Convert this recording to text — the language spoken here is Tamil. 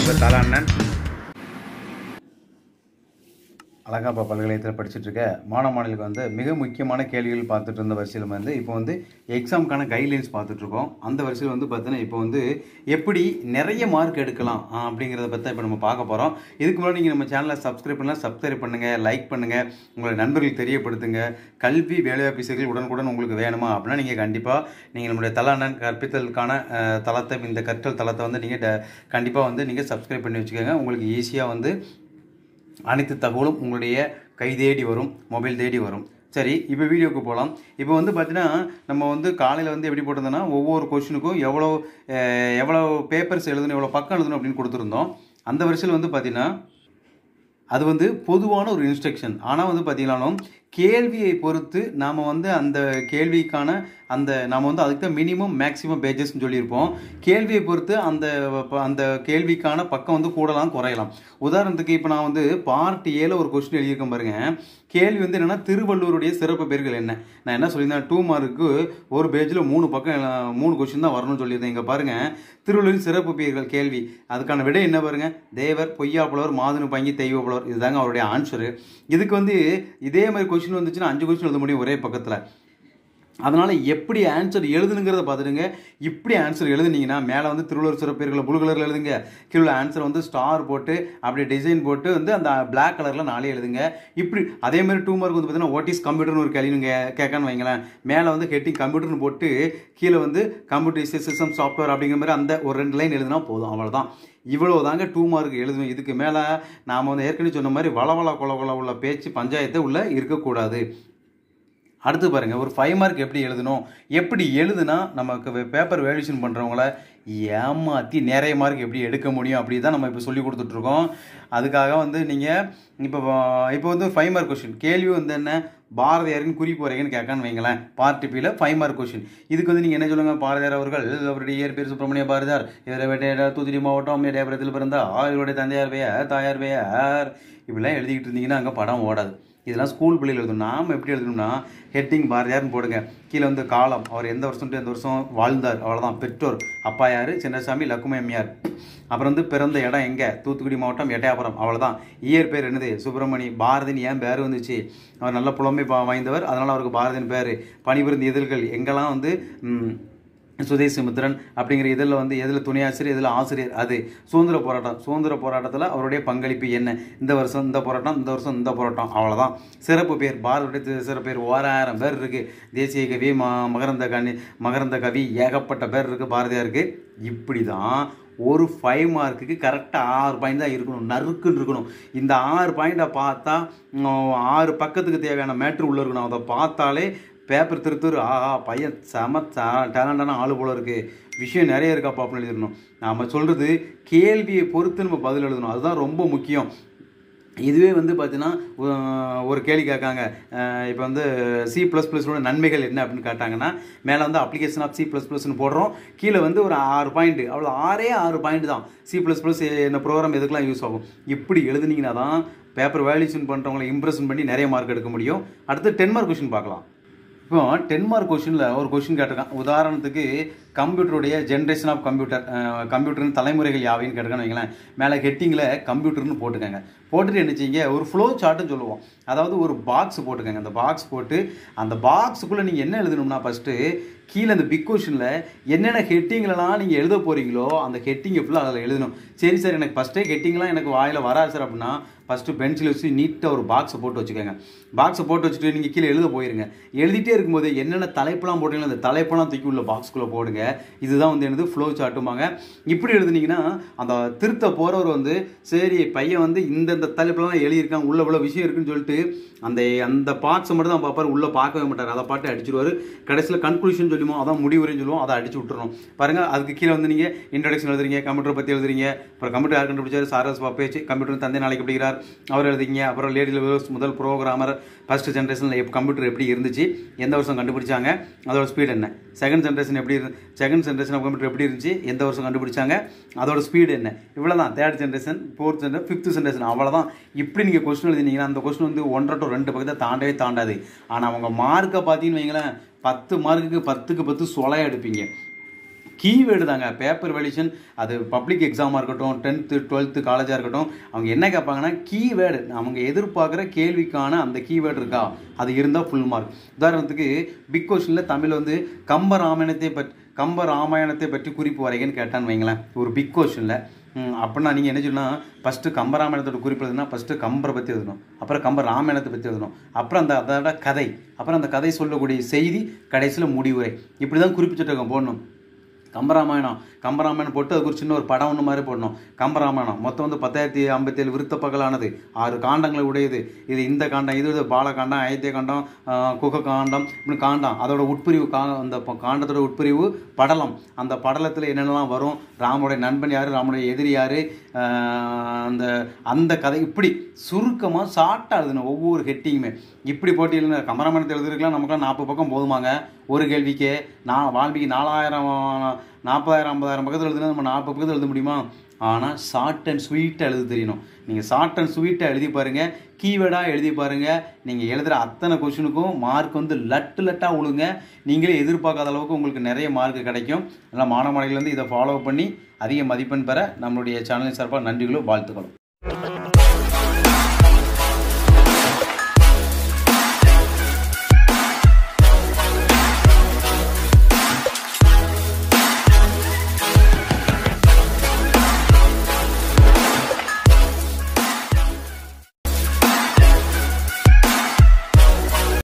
உங்கள் தலாண்ணன் அழகாப்பா பல்கலைக்கழகத்தில் படிச்சுட்டு இருக்க மாணவ மாணவிகளுக்கு வந்து மிக முக்கியமான கேள்விகள் பார்த்துட்டு இருந்த வரிசையில் வந்து இப்போ வந்து எக்ஸாமுக்கான கைட்லைன்ஸ் பார்த்துட்டு இருக்கோம் அந்த வரிசையில் வந்து பார்த்தீங்கன்னா இப்போ வந்து எப்படி நிறைய மார்க் எடுக்கலாம் ஆ, அப்படிங்கிறத பற்றி இப்போ நம்ம பார்க்க போகிறோம் இதுக்கு முன்னாடி நீங்கள் நம்ம சேனலை சப்ஸ்கிரைப் பண்ணலாம் சப்ஸ்கிரைப் பண்ணுங்கள் லைக் பண்ணுங்கள் உங்களை நண்பர்களுக்கு தெரியப்படுத்துங்க கல்வி வேலைவாய்ப்பு செய்திகள் உடனுக்குடன் உங்களுக்கு வேணுமா அப்படின்னா நீங்கள் கண்டிப்பாக நீங்கள் நம்முடைய தலாண்ணன் கற்பித்தலுக்கான அஹ், தளத்தை இந்த கற்றல் தளத்தை வந்து நீங்கள் கண்டிப்பாக வந்து நீங்கள் சப்ஸ்கிரைப் பண்ணி வச்சுக்கோங்க உங்களுக்கு ஈஸியாக வந்து அனைத்து தகவலும் உங்களுடைய கை தேடி வரும் மொபைல் தேடி வரும் சரி இப்போ வீடியோக்கு போகலாம் இப்போ வந்து பார்த்தீங்கன்னா நம்ம வந்து காலையில் வந்து எப்படி போட்டிருந்தோம்னா ஒவ்வொரு கொஷினுக்கும் எவ்வளோ அஹ், எவ்வளோ பேப்பர்ஸ் எழுதணும் எவ்வளோ பக்கம் எழுதணும் அப்படின்னு கொடுத்துருந்தோம் அந்த வரிசையில் வந்து பார்த்தீங்கன்னா அது வந்து பொதுவான ஒரு இன்ஸ்ட்ரக்ஷன் ஆனால் வந்து பார்த்தீங்கன்னாலும் கேள்வியை பொறுத்து நாம் வந்து அந்த கேள்விக்கான அந்த நாம் வந்து அதுக்கு தான் மினிமம் மேக்ஸிமம் பேஜஸ்ன்னு சொல்லியிருப்போம் கேள்வியை பொறுத்து அந்த ப- அந்த கேள்விக்கான பக்கம் வந்து கூடலாம் குறையலாம் உதாரணத்துக்கு இப்போ நான் வந்து பார்ட் ஏல ஒரு கொஸ்டின் எழுதியிருக்கேன் பாருங்க கேள்வி வந்து என்னன்னா திருவள்ளுவருடைய சிறப்பு பெயர்கள் என்ன நான் என்ன சொல்லியிருந்தேன் டூ மார்க்கு ஒரு பேஜில் மூணு பக்கம் எழு- மூணு கொஸ்டின் தான் வரணும்னு சொல்லியிருந்தேன் இங்கே பாருங்க திருவள்ளுவரின் சிறப்பு பெயர்கள் கேள்வி அதுக்கான விடை என்ன பாருங்க தேவர் பொய்யா புலவர் மாதுனு பங்கி தெய்வ புலவர் இதுதாங்க அவருடைய ஆன்சரு இதுக்கு வந்து இதே மாதிரி கொஸ்டின் வந்துச்சுன்னா அஞ்சு கொஸ்டின் எழுத முடியும் ஒரே பக்கத்தில் அதனால் எப்படி ஆன்சர் எழுதுனுங்கிறத பார்த்துடுங்க இப்படி ஆன்சர் எழுதுனீங்கன்னா மேலே வந்து திருவள்ளுவர் சிறப்பேர்களை ப்ளூ கலரில் எழுதுங்க கீழே ஆன்சர் வந்து ஸ்டார் போட்டு அப்படியே டிசைன் போட்டு வந்து அந்த பிளாக் கலரில் நாளே எழுதுங்க இப்படி அதே மாதிரி டூ மார்க் வந்து பார்த்தீங்கன்னா வாட் இஸ் கம்ப்யூட்டர்னு ஒரு கேள்வி நீங்கள் கேட்கான்னு வைங்களேன் மேலே வந்து ஹெட்டிங் கம்ப்யூட்டர்னு போட்டு கீழே வந்து கம்ப்யூட்டர் சிஸ்டம் சாஃப்ட்வேர் அப்படிங்கிற மாதிரி அந்த ஒரு ரெண்டு லைன் எழுதுனா போதும் அவ்வளோதான் இவ்வளோ தாங்க டூ மார்க் எழுதுவேன் இதுக்கு மேலே நாம் வந்து ஏற்கனவே சொன்ன மாதிரி வளவள கொல கொல உள்ள பேச்சு பஞ்சாயத்து உள்ள இருக்கக்கூடாது அடுத்து பாருங்க ஒரு ஃபைவ் மார்க் எப்படி எழுதணும் எப்படி எழுதுனா நமக்கு பேப்பர் வேல்யூஷன் பண்ணுறவங்கள ஏமாற்றி நிறைய மார்க் எப்படி எடுக்க முடியும் அப்படி தான் நம்ம இப்போ சொல்லி கொடுத்துட்ருக்கோம் அதுக்காக வந்து நீங்கள் இப்போ இப்போ வந்து ஃபைவ் மார்க் கொஷின் கேள்வி வந்து என்ன பாரதியாரின் குறிப்பு வரைகன்னு கேட்கான்னு வைங்களேன் பார்ட்டி பியில் ஃபைவ் மார்க் கொஷின் இதுக்கு வந்து நீங்கள் என்ன சொல்லுங்க பாரதியார் அவர்கள் அவருடைய இயற்பேர் சுப்பிரமணிய பாரதியார் இவரை வெட்ட தூத்துக்குடி மாவட்டம் டேபுரத்தில் பிறந்தார் இவருடைய தந்தையார் பெயர் தாயார் பெயர் இப்படிலாம் எழுதிக்கிட்டு இருந்தீங்கன்னா அங்கே படம் ஓடாது இதெல்லாம் ஸ்கூல் பிள்ளைகள் எழுதணும் நாம் எப்படி எழுதணும்னா ஹெட்டிங் பாரதியார்னு போடுங்க கீழே வந்து காலம் அவர் எந்த வருஷம் to எந்த வருஷம் வாழ்ந்தார் அவ்வளோதான் பெற்றோர் அப்பா யார் சின்னசாமி லக்குமி எம்மியார் அப்புறம் வந்து பிறந்த இடம் எங்கே தூத்துக்குடி மாவட்டம் எட்டயாபுரம் அவ்வளோதான் இயற் பேர் என்னது சுப்பிரமணி பாரதின்னு ஏன் பேர் வந்துச்சு அவர் நல்ல புலமை பா- வாய்ந்தவர் அதனால் அவருக்கு பாரதின்னு பேர் பணிபுரிந்த இதழ்கள் எங்கெல்லாம் வந்து ம், சுதேசி முத்திரன் அப்படிங்கிற இதில் வந்து எதில் துணையாசிரியர் இதில் ஆசிரியர் அது சுதந்திர போராட்டம் சுதந்திர போராட்டத்தில் அவருடைய பங்களிப்பு என்ன இந்த வருஷம் இந்த போராட்டம் இந்த வருஷம் இந்த போராட்டம் அவ்வளோதான் சிறப்பு பேர் பாரதியுடைய தி- சிறப்பு பேர் ஓராயிரம் பேர் இருக்குது தேசிய கவி ம மகரந்த கனி மகரந்த கவி ஏகப்பட்ட பேர் இருக்குது பாரதியாருக்கு இப்படி தான் ஒரு ஃபைவ் மார்க்குக்கு கரெக்டாக ஆறு பாயிண்ட் தான் இருக்கணும் நறுக்குன்னு இருக்கணும் இந்த ஆறு பாயிண்டை பார்த்தா உம், ஆறு பக்கத்துக்கு தேவையான மேட்ரு உள்ள இருக்கணும் அதை பார்த்தாலே பேப்பர் திருத்தூர் ஆஹா பையன் செம டேலண்டான ஆளு போல இருக்கு விஷயம் நிறைய இருக்காப்பா அப்படின்னு எழுதிடணும் நாம் சொல்கிறது கேள்வியை பொறுத்து நம்ம பதில் எழுதணும் அதுதான் ரொம்ப முக்கியம் இதுவே வந்து பார்த்தீங்கன்னா உ- ஒரு கேள்வி கேட்காங்க இப்போ வந்து சி ப்ளஸ் ப்ளஸோட நன்மைகள் என்ன அப்படின்னு கேட்டாங்கன்னா மேலே வந்து அப்ளிகேஷன் ஆஃப் சி ப்ளஸ் ப்ளஸ்னு போடுறோம் கீழே வந்து ஒரு ஆறு பாயிண்ட் அவ்வளோ ஆறே ஆறு பாயிண்ட் தான் சி ப்ளஸ் ப்ளஸ் இந்த ப்ரோக்ராம் எதுக்கெல்லாம் யூஸ் ஆகும் இப்படி எழுதுனீங்கன்னா தான் பேப்பர் வேல்யூஷன் பண்ணுறவங்களை இம்ப்ரெஷன் பண்ணி நிறைய மார்க் எடுக்க முடியும் அடுத்து டென் மார்க் கொஷின் பார்க்கலாம் இப்போ டென் மார்க் கொஷினில் ஒரு கொஷின் கேட்டிருக்கான் உதாரணத்துக்கு கம்ப்யூட்டருடைய ஜென்ரேஷன் ஆஃப் கம்ப்யூட்டர் கம்ப்யூட்டரின் தலைமுறைகள் யாவைன்னு கேட்டிருக்கான்னு வைங்களேன் மேலே ஹெட்டிங்கில் கம்ப்யூட்டர்னு போட்டுக்கோங்க போட்டுட்டு என்ன செய்யுங்க ஒரு ஃப்ளோ சார்ட்னு சொல்லுவோம் அதாவது ஒரு பாக்ஸ் போட்டுக்கோங்க அந்த பாக்ஸ் போட்டு அந்த பாக்ஸுக்குள்ளே நீங்கள் என்ன எழுதணும்னா ஃபஸ்ட்டு கீழே அந்த பிக் கொஷனில் என்னென்ன ஹெட்டிங்லலாம் நீங்கள் எழுத போகிறீங்களோ அந்த ஹெட்டிங்கை ஃபுல்லாக அதில் எழுதணும் சரி சார் எனக்கு ஃபஸ்ட்டே ஹெட்டிங்லாம் எனக்கு வாயில் வராது சார் அப்படின்னா ஃபஸ்ட்டு பென்சில் வச்சு நீட்டாக ஒரு பாக்ஸை போட்டு வச்சுக்கோங்க பாக்ஸை போட்டு வச்சுட்டு நீங்கள் கீழே எழுத போயிருங்க எழுதிட்டே இருக்கும்போது என்னென்ன தலைப்பெல்லாம் போட்டீங்களோ அந்த தலைப்பெல்லாம் தூக்கி உள்ள பாக்ஸ்குள்ளே போடுங்க இதுதான் வந்து என்னது ஃப்ளோ சார்ட்டுமாங்க இப்படி எழுதுனீங்கன்னா அந்த திருத்த போகிறவர் வந்து சரி பையன் வந்து இந்தந்த தலைப்பெல்லாம் எழுதியிருக்கான் உள்ள இவ்வளோ விஷயம் இருக்குன்னு சொல்லிட்டு அந்த அந்த பார்ட்ஸை மட்டும் தான் பார்ப்பாரு உள்ளே பார்க்கவே மாட்டார் அதை பாட்டு அடிச்சிடுவார் கடைசியில் கன்க்ளூஷன் சொல்லுமோ அதான் முடிவுரைன்னு சொல்லுவோம் அதை அடிச்சு விட்டுறணும் பாருங்க அதுக்கு கீழே வந்து நீங்கள் இன்ட்ரடக்ஷன் எழுதுறீங்க கம்ப்யூட்டர் பற்றி எழுதுறீங்க அப்புறம் கம்ப்யூட்டர் யார் கண்டுபிடிச்சாரு சாரஸ் பாப்பேச்சு கம்ப்யூட்டர் தந்தை நாளைக்கு படிக்கிறார் அவர் எழுதிங்க அப்புறம் லேடி லெவல்ஸ் முதல் ப்ரோக்ராமர் ஃபர்ஸ்ட் ஜென்ரேஷனில் எப்போ கம்ப்யூட்டர் எப்படி இருந்துச்சு எந்த வருஷம் கண்டுபிடிச்சாங்க அதோட ஸ்பீட் என்ன செகண்ட் ஜென்ரேஷன் எப்படி இருந்து செகண்ட் ஜென்ரேஷன் ஆஃப் கம்ப்யூட்டர் எப்படி இருந்துச்சு எந்த வருஷம் கண்டுபிடிச்சாங்க அதோட ஸ்பீடு என்ன இவ்வளோ தான் third generation fourth generation fifth generation அவ்வளோதான் இப்படி நீங்கள் கொஸ்டின் எழுதினீங்கன்னா அந்த கொஸ்டின் வந்து ஒன்றரை டு ரெண்டு பக்கத்தை தாண்டவே தாண்டாது ஆனால் அவங்க மார்க்கை பார்த்தீங்கன்னு வைங்களேன் பத்து மார்க்குக்கு பத்துக்கு பத்து சொலையாக எடுப்பீங்க கீவேர்டு தாங்க பேப்பர் வெலிஷன் அது பப்ளிக் எக்ஸாமாக இருக்கட்டும் டென்த்து டுவெல்த்து காலேஜாக இருக்கட்டும் அவங்க என்ன கேட்பாங்கன்னா கீவேர்டு அவங்க எதிர்பார்க்குற கேள்விக்கான அந்த கீவேர்டு இருக்கா அது இருந்தால் ஃபுல் மார்க் உதாரணத்துக்கு பிக் கொஸ்டினில் தமிழ் வந்து கம்ப ராமாயணத்தை பற்றி கம்ப ராமாயணத்தை பற்றி குறிப்பு வரைகன்னு கேட்டான்னு வைங்களேன் ஒரு பிக் கொஸ்டினில் அப்படின்னா நீங்கள் என்ன சொல்லணும் ஃபஸ்ட்டு கம்பராமாயணத்தோட குறிப்பு எழுதுனா ஃபஸ்ட்டு கம்பரை பற்றி எழுதணும் அப்புறம் கம்ப ராமாயணத்தை பற்றி எழுதணும் அப்புறம் அந்த அதோட கதை அப்புறம் அந்த கதை சொல்லக்கூடிய செய்தி கடைசியில் முடிவுரை இப்படி தான் குறிப்பிச்சுட்டு போடணும் கம்பராமாயணம் கம்பராமாயணம் போட்டு அதுக்கு ஒரு சின்ன ஒரு படம் ஒன்று மாதிரி போடணும் கம்பராமாயணம் மொத்தம் வந்து பத்தாயிரத்தி ஐம்பத்தேழு விருத்த பகலானது ஆறு காண்டங்களை உடையது இது இந்த காண்டம் இது இது பாலகாண்டம் ஐத்திய காண்டம் குக காண்டம் இப்படி காண்டம் அதோட உட்பிரிவு கா அந்த ப- காண்டத்தோட உட்பிரிவு படலம் அந்த படலத்தில் என்னென்னலாம் வரும் ராமனுடைய நண்பன் யார் ராமனுடைய எதிரி யார் அந்த அந்த கதை இப்படி சுருக்கமாக ஷார்ட்டாக எழுதணும் ஒவ்வொரு ஹெட்டிங்குமே இப்படி போட்டி எழுதுன கம்பராமாயணத்தை எழுதுறதுக்குலாம் நமக்குலாம் நாற்பது பக்கம் போதுமாங்க ஒரு கேள்விக்கே நான் வால்மீகி நாலாயிரம் நாற்பதாயிரம் ஐம்பதாயிரம் பக்கத்தில் எழுதுனா நம்ம நாற்பது பக்கத்தில் எழுத முடியுமா ஆனால் ஷார்ட் அண்ட் ஸ்வீட்டாக எழுத தெரியணும் நீங்கள் ஷார்ட் அண்ட் ஸ்வீட்டாக எழுதி பாருங்கள் கீவேர்டாக எழுதி பாருங்கள் நீங்கள் எழுதுகிற அத்தனை கொஷினுக்கும் மார்க் வந்து லட்டு லட்டாக விழுங்க நீங்களே எதிர்பார்க்காத அளவுக்கு உங்களுக்கு நிறைய மார்க் கிடைக்கும் அதனால் மாணவ மாணவிகள் வந்து இதை ஃபாலோ பண்ணி அதிக மதிப்பெண் பெற நம்மளுடைய சேனலின் சார்பாக நன்றிகளும் வாழ்த்துக்களும்